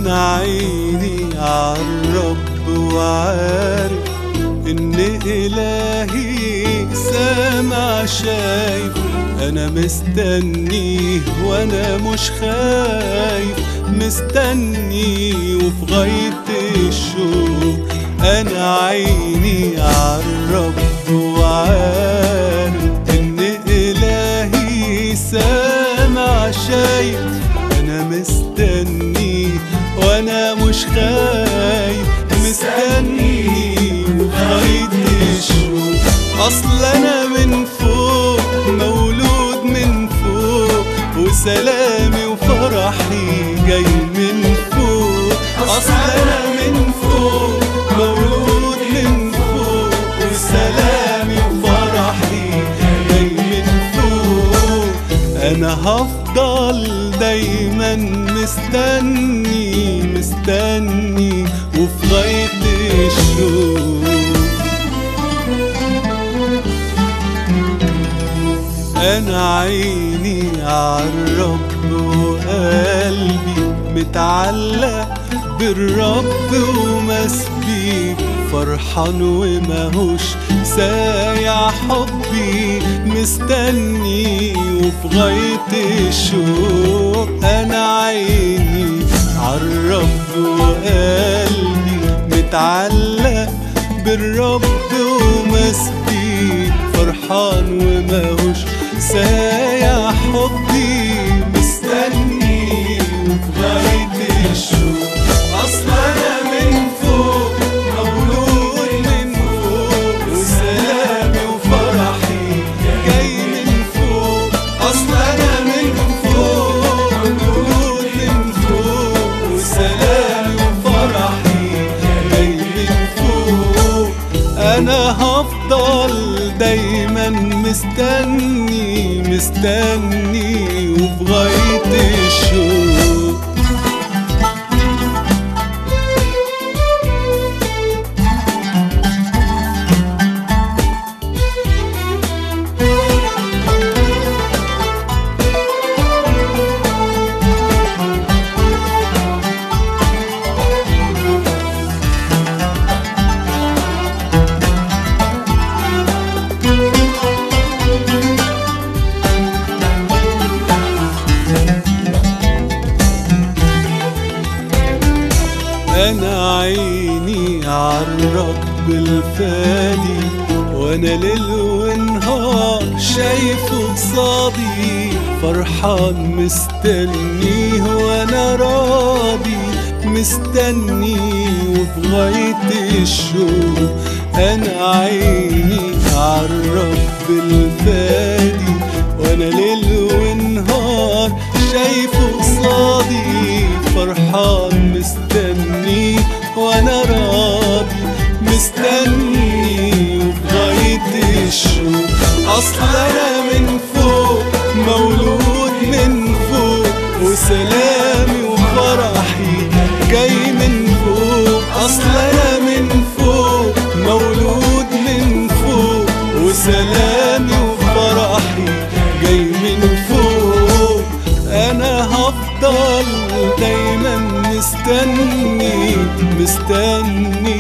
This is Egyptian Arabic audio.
انا عيني عالرب وعارف ان الهي سامع شايف انا مستنيه وانا مش خايف مستني وفي غاية الشوق انا عيني عالرب وعارف ان الهي سامع شايف انا مستني وانا مش خايف مستني وغاية الشوق اصل انا من فوق مولود من فوق وسلامي وفرحي جاي من فوق اصل انا من فوق مولود من فوق وسلامي وفرحي جاي من فوق انا هفضل دايما مستني مستني وفي غاية الشوق انا عيني عالرب وقلبي متعلق بالرب ومسبيك فرحان وماهوش سايع حبي مستني وفي غاية الشوق انا عيني عالرب وقلبي متعلق بالرب ومسبيك فرحان وماهوش سايع حبي مستني وفي غاية الشوق اصل انا من فوق مولود من فوق وسلامي وفرحي جاي من فوق اصل انا من فوق مولود من فوق وسلامي وفرحي جاي من فوق انا هفضل دايما مستني مستني وفي غاية الشوق انا عيني عالرب الفادي وانا ليل ونهار شايفه قصادي فرحان مستنيه وانا راضي مستني وفي غاية الشوق انا عيني عالرب الفادي وانا ليل ونهار شايفه قصادي فرحان مستني وانا راضي مستني وبغاية الشوق اصل انا من فوق مولود من فوق وسلامي وفرحي جاي من فوق اصل انا من فوق مولود من فوق وسلامي وفرحي جاي من فوق انا هفضل دايما مستني مستني